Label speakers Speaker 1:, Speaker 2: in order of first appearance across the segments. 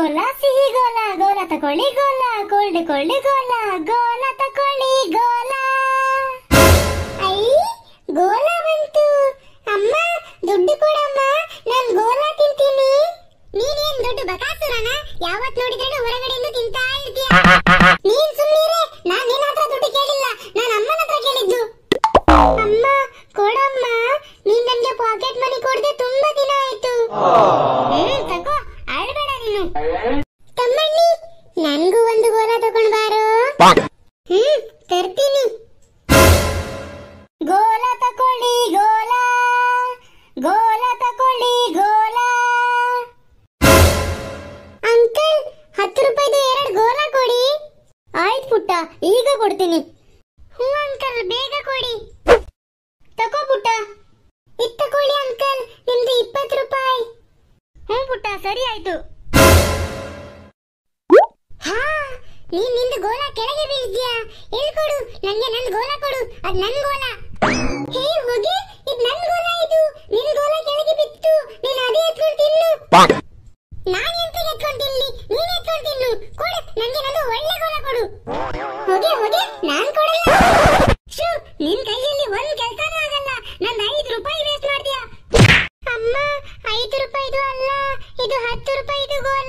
Speaker 1: ಗೋಲ ಸಿಹಿ ಗೋಲ ಗೋಲ ತಕೊಳ್ಳಿ ಗೋಲ cold ಕೊಳ್ಳಿ ಗೋಲ ಗೋಲ ತಕೊಳ್ಳಿ ಗೋಲ I ಗೋಲ ಬಂತು ಅಮ್ಮ ದುಡ್ಡು ಕೊಡಮ್ಮ ನಾನ್ ಗೋಲ ತಿಂತೀನಿ ನೀನೇನ್ ದೊಡ್ಡ ಬಕಾಸುರನ ಯಾವತ್ ನೋಡಿದ್ರೆ ಹೊರಗಡೆಯಿಂದ ತಿಂತಾ ಇರ್ತೀಯ ನೀನ್ ಸುಮ್ಮನಿರೆ ನಾನ್ ನಿನ್ನ ಹತ್ರ ದುಡ್ಡು ಕೇಳಿಲ್ಲ ನಾನ್ ಅಮ್ಮನ ಹತ್ರ ಕೇಳಿದ್ದು ಅಮ್ಮ ಕೊಡಮ್ಮ ನೀನ್ ನನ್ಗೆ ಪಾಕೆಟ್ ಮನಿ ಕೊಡದೆ ತುಂಬಾ ದಿನ ಆಯ್ತು ಹ್ಮ್ ತಗೋ ಅಳ್ಬೇಡ ನೀನು ತಮ್ಮಣ್ಣಿ ನನ್ಗೂ ಒಂದು ಗೋಲ ತಗೊಂಡ್ ಬಾರೋ ಹ್ಮ್ ತರ್ತೀನಿ ಗೋಲ ತಕೊಳ್ಳಿ ಗೋಲ ಗೋಲ ತಕೊಳ್ಳಿ ಗೋಲ ಅಂಕಲ್ ಹತ್ತು ರೂಪಾಯಿದು ಎರಡು ಗೋಲ ಕೊಡಿ ಆಯ್ತು ಪುಟ್ಟ ಈಗ ಕೊಡ್ತೀನಿ ಹ್ಞೂ ಅಂಕಲ್ ಬೇಗ ಕೊಡಿ ತಗೋ ಪುಟ್ಟ ಇದ್ ತಕೊಳ್ಳಿ ಅಂಕಲ್ ನಿಮ್ದು ಇಪ್ಪತ್ತು ರೂಪಾಯಿ ಹ್ಞೂ ಪುಟ್ಟ ಸರಿ ಆಯ್ತು ಹಾ ನೀನ್ ನಿಂದು ಗೋಲ ಕೆಳಗೆ ಬೀಳ್ದ್ಯಾ ಎಲ್ಲಿ ಕೊಡು ನಂಗೆ ನನ್ ಗೋಲ ಕೊಡು ಅದ್ ನನ್ ಗೋಲ ಹೇ ಹೋಗಿ ಇದ್ ನನ್ ಗೋಲ ಇದು ನಿನ್ ಗೋಲ ಕೆಳಗೆ ಬಿತ್ತು ನೀನ್ ಅದೇ ಎತ್ಕೊಂಡು ತಿನ್ನು ನಾನ್ ಎಂತ ಎತ್ಕೊಂಡು ತಿನ್ಲಿ ನೀನ್ ಎತ್ಕೊಂಡು ತಿನ್ನು ಕೊಡು ನಂಗೆ ನಂದು ಒಳ್ಳೆ ಗೋಲ ಕೊಡು ಹೋಗಿ ಹೋಗಿ ನಾನ್ ಕೊಡಲ್ಲ ಶೂ ನಿನ್ ಕೈಯಲ್ಲಿ ಒಂದ್ ಕೆಲ್ಸನೂ ಆಗಲ್ಲ ನಂದ್ ಐದು ರೂಪಾಯಿ ವೇಸ್ಟ್ ಮಾಡ್ದ್ಯಾ ಅಮ್ಮ ಐದು ರೂಪಾಯಿದು ಅಲ್ಲ ಇದು ಹತ್ತು ರೂಪಾಯಿದು ಗೋಲ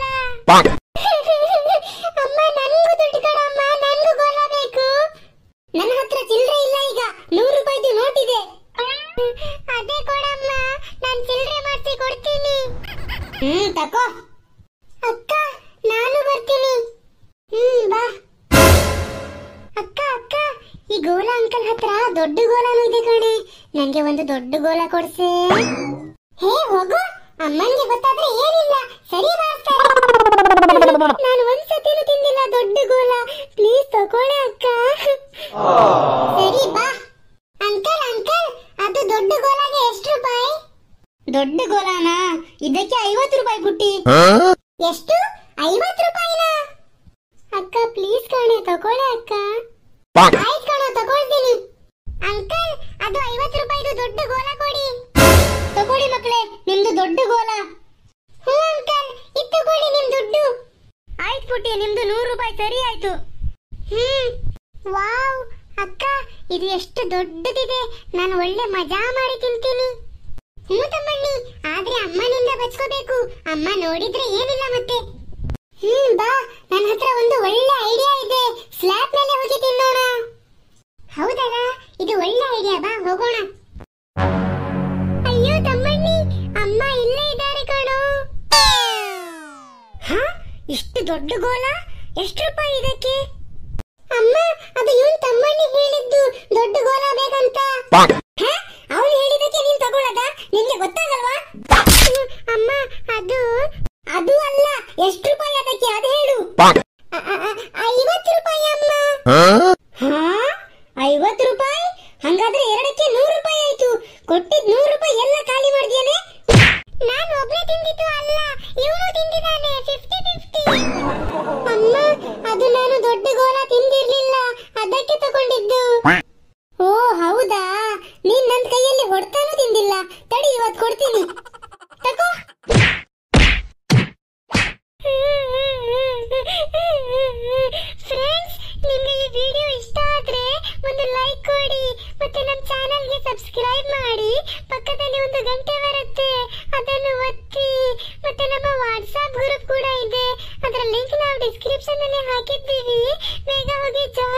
Speaker 1: ಅಮ್ಮ ನನ್ಗೂ ದುಡ್ಡು ಕೊಡಮ್ಮ ನನ್ಗೂ ಗೋಲ ಬೇಕು ನನ್ನ ಹತ್ರ ಚಿಲ್ಲರೆ ಇಲ್ಲ ಈಗ ನೂರು ರೂಪಾಯಿದು ನೋಟ್ ಇದೆ ಅದೇ ಕೊಡಮ್ಮ ನಾನ್ ಚಿಲ್ಲರೆ ಮಾಡಿಸಿ ಕೊಡ್ತೀನಿ ಹ್ಮ್ ತಕೋ ಅಕ್ಕ ನಾನು ಬರ್ತೀನಿ ಹ್ಮ್ ಬಾ ಅಕ್ಕ ಅಕ್ಕ ಈ ಗೋಲ ಅಂಕಲ್ ಹತ್ರ ದೊಡ್ಡ ಗೋಲನೂ ಇದೆ ಕಣೆ ನಂಗೆ ಒಂದು ದೊಡ್ಡ ಗೋಲ ಕೊಡ್ಸೆ ಹೇ ಹೋಗು ಅಮ್ಮನ್ಗೆ ಗೊತ್ತಾದ್ರೆ ಏನಿಲ್ಲ ಸರಿ ಮಾಡ್ತಾರೆ ನಾನು ಒಂದ್ಸತಿನೂ ತಿಂದಿಲ್ಲ ದೊಡ್ಡ ಗೋಲ ಪ್ಲೀಸ್ ತಗೊಳ್ಳೆ ಅಕ್ಕ ಸರಿ ಬಾ ಅಂಕಲ್ ಅಂಕಲ್ ಅದು ದೊಡ್ಡ ಗೋಲಾಗೆ ಎಷ್ಟು ರೂಪಾಯಿ ದೊಡ್ಡ ಗೋಲಾನಾ ಇದಕ್ಕೆ ಐವತ್ತು ರೂಪಾಯಿ ಪುಟ್ಟಿ ಎಷ್ಟು ಐವತ್ತು ರೂಪಾಯಿನಾ ಅಕ್ಕ ಪ್ಲೀಸ್ ಕಣೆ ತಗೊಳ್ಳೆ ಅಕ್ಕ ಆಯ್ತು ಕಣ ತಗೊಳ್ತೀನಿ ಅಂಕಲ್ ಅದು ಐವತ್ತು ರೂಪಾಯಿದು ದೊಡ್ಡ ಗೋಲ ಕೊಡಿ ತಗೊಳ್ಳಿ ಮಕ್ಕಳೇ ನಿಮ್ದು ದೊಡ್ಡ ಗೋಲ ಹ್ಞೂ ಅಂಕಲ್ ಇದು ತಗೊಳ್ಳಿ ನಿಮ್ ದುಡ್ಡು ಆಯ್ತು ಪುಟ್ಟಿ ನಿಮ್ದು ನೂರು ರೂಪಾಯಿ ಸರಿ ಆಯ್ತು ಹ್ಮ್ ವಾವ್ ಅಕ್ಕ ಇದು ಎಷ್ಟು ದೊಡ್ಡದಿದೆ ನಾನು ಒಳ್ಳೆ ಮಜಾ ಮಾಡಿ ತಿಂತೀನಿ ಹ್ಞೂ ತಮ್ಮಣ್ಣಿ ಆದ್ರೆ ಅಮ್ಮನಿಂದ ಬಚ್ಕೋಬೇಕು ಅಮ್ಮ ನೋಡಿದ್ರೆ ಏನಿಲ್ಲ ಮತ್ತೆ ಹ್ಮ್ ಬಾ ನನ್ನ ಹತ್ರ ಒಂದು ಒಳ್ಳೆ ಐಡಿಯಾ ಇದೆ ಸ್ಲ್ಯಾಬ್ ಮೇಲೆ ಹೋಗಿ ತಿನ್ನೋಣ ಹೌದಲ್ಲ ಇದು ಒಳ್ಳೆ ಐಡಿಯಾ ಬಾ ಹೋಗೋಣ ಅಯ್ಯೋ ತಮ್ಮಣ್ಣಿ ಅಮ್ಮ ಇಲ್ಲೇ ಇದ್ದಾರೆ ಕಣೋ ಹ ಇಷ್ಟು ದೊಡ್ಡ ಗೋಲ ಎಷ್ಟು ರೂಪಾಯಿ ಇದಕ್ಕೆ ಅಮ್ಮ ಅದು ಇವನ್ ತಮ್ಮಣ್ಣಿ ಹೇಳಿದ್ದು ದೊಡ್ಡ ಗೋಲ ಬೇಕಂತ ಅವನು ಹೇಳಿದಕ್ಕೆ ನೀನ್ ತಗೊಳ್ಳದ ನಿನ್ಗೆ ಗೊತ್ತಾಗಲ್ವಾ ಹ್ಮ್, ಅಮ್ಮ ಅದು ಅದು ಅಲ್ಲ ಎಷ್ಟು ರೂಪಾಯಿ ಅದಕ್ಕೆ ಅದು ಹೇಳು ಅ- ಅ- ಅ- ಐವತ್ತು ರೂಪಾಯಿ ಅಮ್ಮ ಹಾ ಐವತ್ತು ರೂಪಾಯಿ ಹಂಗಾದ್ರೆ ಎರಡಕ್ಕೆ ನೂರು ರೂಪಾಯಿ ಆಯ್ತು ಕೊಟ್ಟಿದ್ ನೂರು ರೂಪಾಯಿ ಎಲ್ಲ ಖಾಲಿ ಮಾಡಿದ್ಯಾನೆ ನಾನು ಒಬ್ನೇ ತಿಂದಿದ್ದು ಅಲ್ಲ ಇವನು ತಿಂದಿದ್ದಾನೆ ಫಿಫ್ಟಿ ಫಿಫ್ಟಿ ಅಮ್ಮ ಅದು ನಾನು ದೊಡ್ಡ ಗೋಲ ತಿಂದಿರ್ಲಿಲ್ಲ ಅದಕ್ಕೆ ತಗೊಂಡಿದ್ದು ಓ ಹೌದಾ ನೀನ್ ನನ್ ಕೈಯಲ್ಲಿ ಹೊಡ್ತಾನೂ ತಿಂದಿಲ್ಲ ತಡಿ ಇವತ್ ಕೊಡ್ತೀನಿ ತಗೋ ಫ್ರೆಂಡ್ಸ್ ನಿಮ್ಗೆ ಈ ವಿಡಿಯೋ ಇಷ್ಟ ಆದ್ರೆ ಒಂದು ಲೈಕ್ ಕೊಡಿ ಮತ್ತೆ ನಮ್ಮ ಚಾನಲ್ಗೆ ಸಬ್ಸ್ಕ್ರೈಬ್ ಮಾಡಿ ಪಕ್ಕದಲ್ಲಿ ಒಂದು ಗಂಟೆ ಬರುತ್ತೆ ಅದನ್ನು ಒತ್ತಿ ಮತ್ತೆ ನಮ್ಮ ವಾಟ್ಸ್ಆಪ್ ಗ್ರೂಪ್ ಕೂಡ ಇದೆ ಅದರ ಲಿಂಕ್ ನಾವು ಡಿಸ್ಕ್ರಿಪ್ಷನ್ ಅಲ್ಲಿ ಹಾಕಿದ್ದೀವಿ ಬೇಗ ಹೋಗಿ ಜಾಯಿನ್